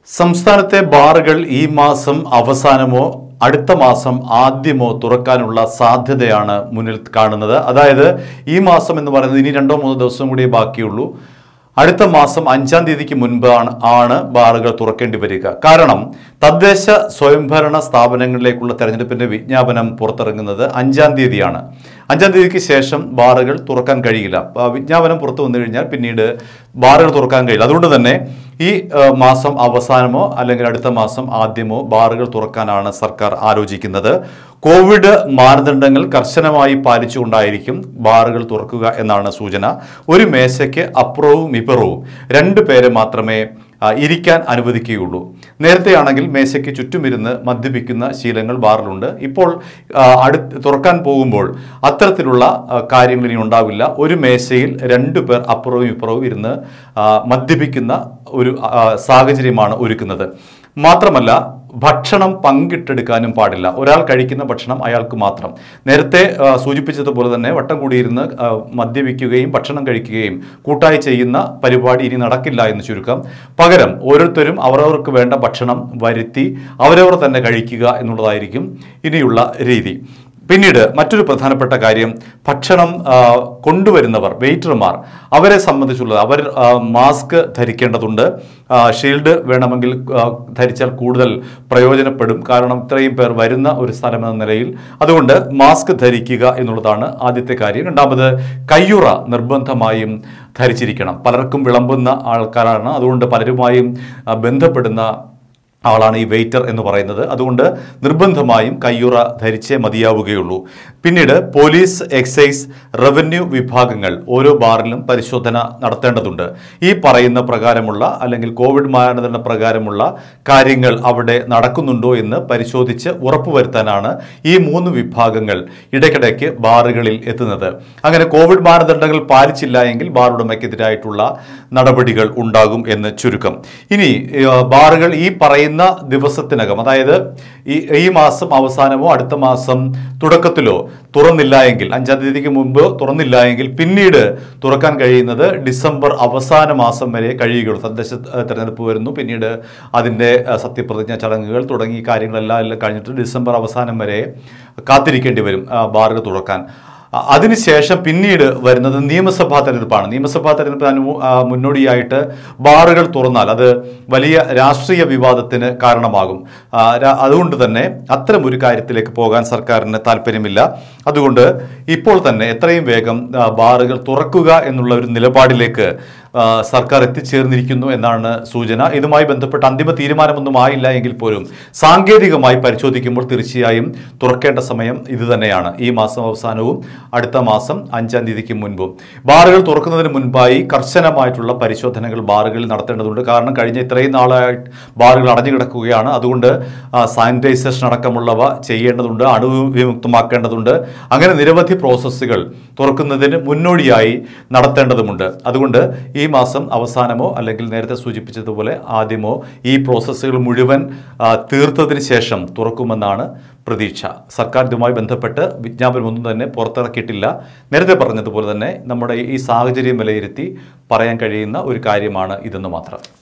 സംസ്ഥാനത്തെ ബാറുകൾ ഈ മാസം അവസാനമോ അടുത്ത മാസം ആദ്യമോ തുറക്കാനുള്ള സാധ്യതയാണ് മുന്നിൽ കാണുന്നത് അതായത് ഈ മാസം എന്ന് പറയുന്നത് ഇനി രണ്ടോ മൂന്നോ ദിവസം കൂടിയേ ബാക്കിയുള്ളൂ അടുത്ത മാസം അഞ്ചാം തീയതിക്ക് മുൻപാണ് ആണ് ബാറുകൾ തുറക്കേണ്ടി വരിക കാരണം തദ്ദേശ സ്വയംഭരണ സ്ഥാപനങ്ങളിലേക്കുള്ള തെരഞ്ഞെടുപ്പിന്റെ വിജ്ഞാപനം പുറത്തിറങ്ങുന്നത് അഞ്ചാം തീയതിയാണ് അഞ്ചാം തീയതിക്ക് ശേഷം ബാറുകൾ തുറക്കാൻ കഴിയില്ല ആ വിജ്ഞാപനം പുറത്തു വന്നു കഴിഞ്ഞാൽ പിന്നീട് ബാറുകൾ തുറക്കാൻ കഴിയില്ല അതുകൊണ്ട് തന്നെ ഈ ആ, മാസം അവസാനമോ അല്ലെങ്കിൽ അടുത്ത മാസം ആദ്യമോ ബാറുകൾ തുറക്കാനാണ് സർക്കാർ ആലോചിക്കുന്നത് കോവിഡ് മാനദണ്ഡങ്ങൾ കർശനമായി പാലിച്ചുകൊണ്ടായിരിക്കും ബാറുകൾ തുറക്കുക എന്നാണ് സൂചന ഒരു മേശയ്ക്ക് അപ്പുറവും ഇപ്പുറവും രണ്ട് പേരെ മാത്രമേ ആ, ഇരിക്കാൻ അനുവദിക്കുകയുള്ളൂ നേരത്തെയാണെങ്കിൽ മേശയ്ക്ക് ചുറ്റുമിരുന്ന് മദ്യപിക്കുന്ന ശീലങ്ങൾ ബാറിലുണ്ട് ഇപ്പോൾ ആ, അടുത്ത് തുറക്കാൻ പോകുമ്പോൾ അത്തരത്തിലുള്ള ആ, കാര്യങ്ങൾ ഇനി ഉണ്ടാവില്ല ഒരു മേശയിൽ രണ്ടു പേർ അപ്പുറവും ഇപ്പുറവും ഇരുന്ന് ആ, മദ്യപിക്കുന്ന ഒരു ആ, സാഹചര്യമാണ് ഒരുക്കുന്നത് മാത്രമല്ല ഭക്ഷണം പങ്കിട്ടെടുക്കാനും പാടില്ല ഒരാൾ കഴിക്കുന്ന ഭക്ഷണം അയാൾക്ക് മാത്രം നേരത്തെ ആ, സൂചിപ്പിച്ചതുപോലെ തന്നെ വട്ടം കൂടിയിരുന്ന് ആ, മദ്യപിക്കുകയും ഭക്ഷണം കഴിക്കുകയും കൂട്ടായി ചെയ്യുന്ന പരിപാടി ഇനി നടക്കില്ല എന്ന് ചുരുക്കം പകരം ഓരോരുത്തരും അവരവർക്ക് വേണ്ട ഭക്ഷണം വരുത്തി അവരവർ തന്നെ കഴിക്കുക എന്നുള്ളതായിരിക്കും ഇനിയുള്ള രീതി പിന്നീട് മറ്റൊരു പ്രധാനപ്പെട്ട കാര്യം ഭക്ഷണം ആ, കൊണ്ടുവരുന്നവർ വെയിറ്റർമാർ അവരെ സംബന്ധിച്ചുള്ളത് അവർ ആ, മാസ്ക് ധരിക്കേണ്ടതുണ്ട് ആ, ഷീൽഡ് വേണമെങ്കിൽ ആ, ധരിച്ചാൽ കൂടുതൽ പ്രയോജനപ്പെടും കാരണം ഇത്രയും പേർ വരുന്ന ഒരു സ്ഥലം എന്ന നിലയിൽ അതുകൊണ്ട് മാസ്ക് ധരിക്കുക എന്നുള്ളതാണ് ആദ്യത്തെ കാര്യം രണ്ടാമത് കയ്യുറ നിർബന്ധമായും ധരിച്ചിരിക്കണം പലർക്കും വിളമ്പുന്ന ആൾക്കാരാണ് അതുകൊണ്ട് പലരുമായും ആ, ബന്ധപ്പെടുന്ന ആളാണ് ഈ വെയിറ്റർ എന്ന് പറയുന്നത് അതുകൊണ്ട് നിർബന്ധമായും കയ്യുറ ധരിച്ചേ മതിയാവുകയുള്ളൂ പിന്നീട് പോലീസ് എക്സൈസ് റവന്യൂ വിഭാഗങ്ങൾ ഓരോ ബാറിലും പരിശോധന നടത്തേണ്ടതുണ്ട് ഈ പറയുന്ന പ്രകാരമുള്ള അല്ലെങ്കിൽ കോവിഡ് മാനദണ്ഡ പ്രകാരമുള്ള കാര്യങ്ങൾ അവിടെ നടക്കുന്നുണ്ടോ എന്ന് പരിശോധിച്ച് ഉറപ്പുവരുത്താനാണ് ഈ മൂന്ന് വിഭാഗങ്ങൾ ഇടയ്ക്കിടയ്ക്ക് ബാറുകളിൽ എത്തുന്നത് അങ്ങനെ കോവിഡ് മാനദണ്ഡങ്ങൾ പാലിച്ചില്ല എങ്കിൽ ബാർ ഉടമയ്ക്കെതിരായിട്ടുള്ള നടപടികൾ ഉണ്ടാകും എന്ന് ചുരുക്കം ഇനി ഏഹ്, ബാറുകൾ ഈ പറയുന്ന ദിവസത്തിനകം അതായത് ഈ ഈ മാസം അവസാനമോ അടുത്ത മാസം തുടക്കത്തിലോ തുറന്നില്ല എങ്കിൽ അഞ്ചാം തീയതിക്ക് മുമ്പ് തുറന്നില്ല എങ്കിൽ പിന്നീട് തുറക്കാൻ കഴിയുന്നത് ഡിസംബർ അവസാന മാസം വരെ കഴിയുകയുള്ളൂ തദ്ദേശ ഏഹ്, തെരഞ്ഞെടുപ്പ് വരുന്നു പിന്നീട് അതിൻ്റെ ഏഹ്, സത്യപ്രതിജ്ഞ ചടങ്ങുകൾ തുടങ്ങി കാര്യങ്ങളെല്ലാം എല്ലാം കഴിഞ്ഞിട്ട് ഡിസംബർ അവസാനം വരെ കാത്തിരിക്കേണ്ടി വരും ആ, ബാറുകൾ തുറക്കാൻ അ- അതിനുശേഷം പിന്നീട് വരുന്നത് നിയമസഭാ തെരഞ്ഞെടുപ്പാണ് നിയമസഭാ തെരഞ്ഞെടുപ്പ് അനു ആ, മുന്നോടിയായിട്ട് ബാറുകൾ തുറന്നാൽ അത് വലിയ രാഷ്ട്രീയ വിവാദത്തിന് കാരണമാകും ആ, രാ- അതുകൊണ്ട് തന്നെ അത്തരം ഒരു കാര്യത്തിലേക്ക് പോകാൻ സർക്കാരിന് താല്പര്യമില്ല അതുകൊണ്ട് ഇപ്പോൾ തന്നെ എത്രയും വേഗം ആ, ബാറുകൾ തുറക്കുക എന്നുള്ള ഒരു നിലപാടിലേക്ക് ആ, സർക്കാർ എത്തിച്ചേർന്നിരിക്കുന്നു എന്നാണ് സൂചന ഇതുമായി ബന്ധപ്പെട്ട് അന്തിമ തീരുമാനമൊന്നും ആയില്ല എങ്കിൽ പോലും സാങ്കേതികമായി പരിശോധിക്കുമ്പോൾ തീർച്ചയായും തുറക്കേണ്ട സമയം ഇത് തന്നെയാണ് ഈ മാസം അവസാനവും അടുത്ത മാസം അഞ്ചാം തീയതിക്ക് മുൻപും ബാറുകൾ തുറക്കുന്നതിന് മുൻപായി കർശനമായിട്ടുള്ള പരിശോധനകൾ ബാറുകളിൽ നടത്തേണ്ടതുണ്ട് കാരണം കഴിഞ്ഞ ഇത്രയും നാളായിട്ട് ബാറുകൾ അടഞ്ഞു കിടക്കുകയാണ് അതുകൊണ്ട് ആ, സാനിറ്റൈസേഷൻ അടക്കമുള്ളവ ചെയ്യേണ്ടതുണ്ട് അണുവിമുക്തമാക്കേണ്ടതുണ്ട് അങ്ങനെ നിരവധി പ്രോസസ്സുകൾ തുറക്കുന്നതിന് മുന്നോടിയായി നടത്തേണ്ടതുമുണ്ട് അതുകൊണ്ട് ഈ മാസം അവസാനമോ അല്ലെങ്കിൽ നേരത്തെ സൂചിപ്പിച്ചതുപോലെ ആദ്യമോ ഈ പ്രോസസ്സുകൾ മുഴുവൻ ആ, തീർത്തതിന് ശേഷം തുറക്കുമെന്നാണ് പ്രതീക്ഷ സർക്കാർ ഇതുമായി ബന്ധപ്പെട്ട് വിജ്ഞാപനമൊന്നും തന്നെ പുറത്തിറക്കിയിട്ടില്ല നേരത്തെ പറഞ്ഞതുപോലെ തന്നെ നമ്മുടെ ഈ സാഹചര്യം വിലയിരുത്തി പറയാൻ കഴിയുന്ന ഒരു കാര്യമാണ് ഇതെന്ന് മാത്രം